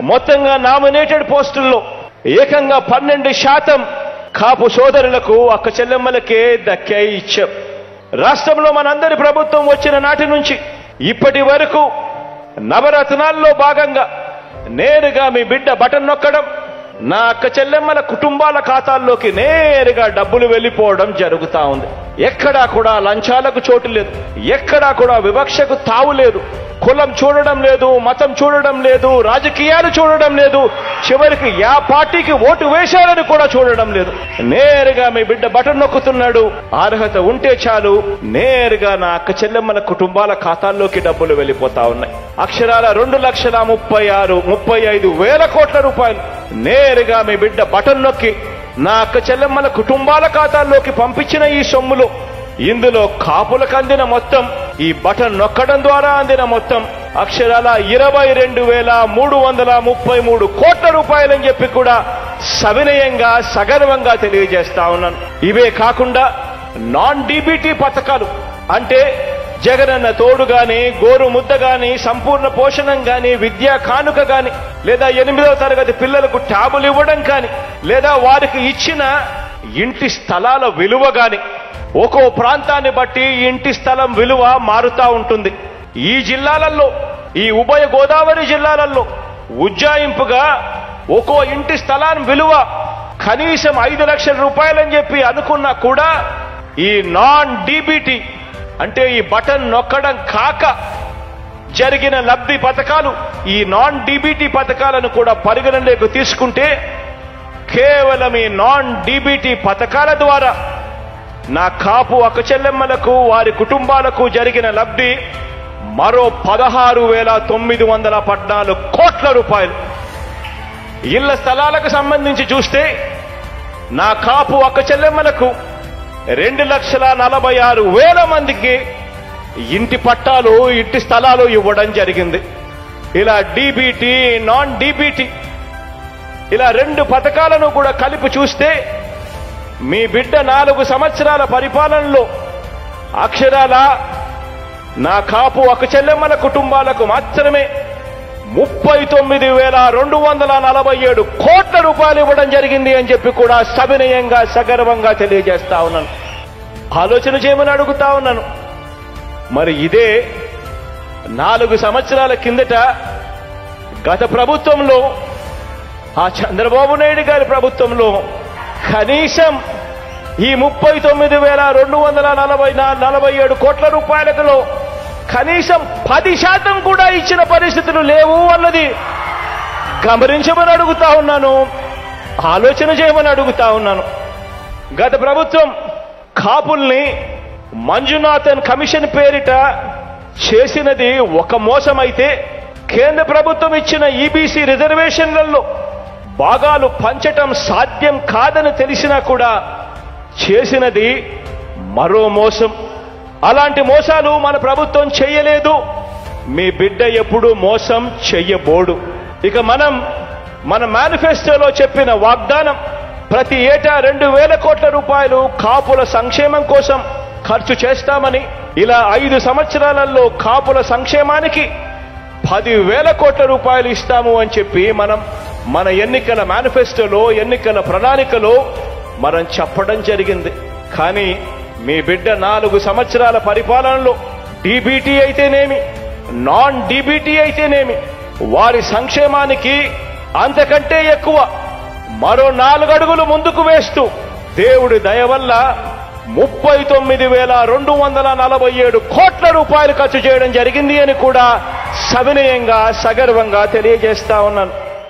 మొత్తంగా నామినేటెడ్ పోస్టుల్లో ఏకంగా పన్నెండు శాతం కాపు సోదరులకు అక్క చెల్లెమ్మలకే దక్కాయి ఇచ్చాం రాష్ట్రంలో మనందరి ప్రభుత్వం వచ్చిన నాటి నుంచి ఇప్పటి వరకు నవరత్నాల్లో భాగంగా నేరుగా మీ బిడ్డ బటన్ నొక్కడం నా అక్క చెల్లెమ్మల కుటుంబాల ఖాతాల్లోకి నేరుగా డబ్బులు వెళ్ళిపోవడం జరుగుతా ఉంది ఎక్కడా కూడా లంచాలకు చోటు లేదు ఎక్కడా కూడా వివక్షకు తావు లేదు కులం చూడడం లేదు మతం చూడడం లేదు రాజకీయాలు చూడడం లేదు చివరికి యా పార్టీకి ఓటు వేశారని కూడా చూడడం లేదు నేరుగా మీ బిడ్డ బటన్ నొక్కుతున్నాడు అర్హత ఉంటే చాలు నేరుగా నా అక్క చెల్లెమ్మల కుటుంబాల ఖాతాల్లోకి డబ్బులు వెళ్ళిపోతా ఉన్నాయి అక్షరాల రెండు లక్షల ముప్పై ఆరు ముప్పై ఐదు వేల కోట్ల రూపాయలు నేరుగా మీ బిడ్డ బటన్ నొక్కి నా అక్క చెల్లెమ్మల కుటుంబాల ఖాతాల్లోకి పంపించిన ఈ సొమ్ములు ఇందులో కాపులకు అందిన మొత్తం ఈ బటన్ నొక్కడం ద్వారా అందిన మొత్తం అక్షరాల ఇరవై రెండు వేల మూడు వందల ముప్పై మూడు కోట్ల రూపాయలని చెప్పి కూడా సవినయంగా సగర్వంగా తెలియజేస్తా ఉన్నాను ఇవే కాకుండా నాన్ డీబీటీ పథకాలు అంటే జగనన్న తోడు గాని గోరు ముద్ద గాని సంపూర్ణ పోషణం గాని విద్యా కానుక గాని లేదా ఎనిమిదవ తరగతి పిల్లలకు ట్యాబులు ఇవ్వడం కాని లేదా వారికి ఇచ్చిన ఇంటి స్థలాల విలువ గాని ఒక్కో ప్రాంతాన్ని బట్టి ఇంటి స్థలం విలువ మారుతా ఉంటుంది ఈ జిల్లాలలో ఈ ఉభయ గోదావరి జిల్లాలలో ఉజ్జాయింపుగా ఒక్కో ఇంటి స్థలాన్ని విలువ కనీసం ఐదు లక్షల రూపాయలని చెప్పి అనుకున్నా కూడా ఈ నాన్ డీబీటీ అంటే ఈ బటన్ నొక్కడం కాక జరిగిన లబ్ధి పథకాలు ఈ నాన్ డీబీటీ పథకాలను కూడా పరిగణలోకి తీసుకుంటే కేవలం ఈ నాన్ డీబీటీ పథకాల ద్వారా నా కాపు అక్కచెల్లెమ్మలకు వారి కుటుంబాలకు జరిగిన లబ్ధి మరో పదహారు వేల తొమ్మిది వందల పద్నాలుగు కోట్ల రూపాయలు ఇళ్ల స్థలాలకు సంబంధించి చూస్తే నా కాపు అక్కచెల్లెమ్మలకు రెండు లక్షల నలభై ఆరు వేల మందికి ఇంటి పట్టాలు ఇంటి స్థలాలు ఇవ్వడం జరిగింది ఇలా డీబీటీ నాన్ డీబీటీ ఇలా రెండు పథకాలను కూడా కలిపి చూస్తే మీ బిడ్డ నాలుగు సంవత్సరాల పరిపాలనలో అక్షరాల నా కాపు ఒక చెల్లెమ్మల కుటుంబాలకు మాత్రమే ముప్పై తొమ్మిది వేల రెండు వందల నలభై ఏడు కోట్ల రూపాయలు ఇవ్వడం జరిగింది అని చెప్పి కూడా సవినయంగా సగర్వంగా తెలియజేస్తా ఉన్నాను ఆలోచన చేయమని అడుగుతా ఉన్నాను మరి ఇదే నాలుగు సంవత్సరాల కిందట గత ప్రభుత్వంలో ఆ చంద్రబాబు నాయుడు గారి ప్రభుత్వంలో కనీసం ఈ ముప్పై తొమ్మిది వేల రెండు వందల నలభై నా- నలభై ఏడు కోట్ల రూపాయలలో కనీసం పది శాతం కూడా ఇచ్చిన పరిస్థితులు లేవు అన్నది గమనించమని అడుగుతా ఉన్నాను ఆలోచన చేయమని అడుగుతా ఉన్నాను గత ప్రభుత్వం కాపుల్ని మంజునాథన్ కమిషన్ పేరిట చేసినది ఒక మోసమైతే కేంద్ర ప్రభుత్వం ఇచ్చిన ఈబీసీ రిజర్వేషన్లలో భాగాలు పంచటం సాధ్యం కాదని తెలిసినా కూడా చేసినది మరో మోసం అలాంటి మోసాలు మన ప్రభుత్వం చేయలేదు మీ బిడ్డ ఎప్పుడు మోసం చెయ్యబోడు ఇక మనం మన మేనిఫెస్టోలో చెప్పిన వాగ్దానం ప్రతి ఏటా రెండు వేల కోట్ల రూపాయలు కాపుల సంక్షేమం కోసం ఖర్చు చేస్తామని ఇలా ఐదు సంవత్సరాలలో కాపుల సంక్షేమానికి పది వేల కోట్ల రూపాయలు ఇస్తాము అని చెప్పి మనం మన ఎన్నికల మేనిఫెస్టోలో ఎన్నికల ప్రణాళికలో మనం చెప్పడం జరిగింది కానీ మీ బిడ్డ నాలుగు సంవత్సరాల పరిపాలనలో డీబీటీ అయితేనేమి నాన్ డీబీటీ అయితేనేమి వారి సంక్షేమానికి అంతకంటే ఎక్కువ మరో నాలుగు అడుగులు ముందుకు వేస్తూ దేవుడి దయ వల్ల ముప్పై తొమ్మిది వేల రెండు వందల నలభై ఏడు కోట్ల రూపాయలు ఖర్చు చేయడం జరిగింది అని కూడా సవినయంగా సగర్వంగా తెలియజేస్తా ఉన్నాను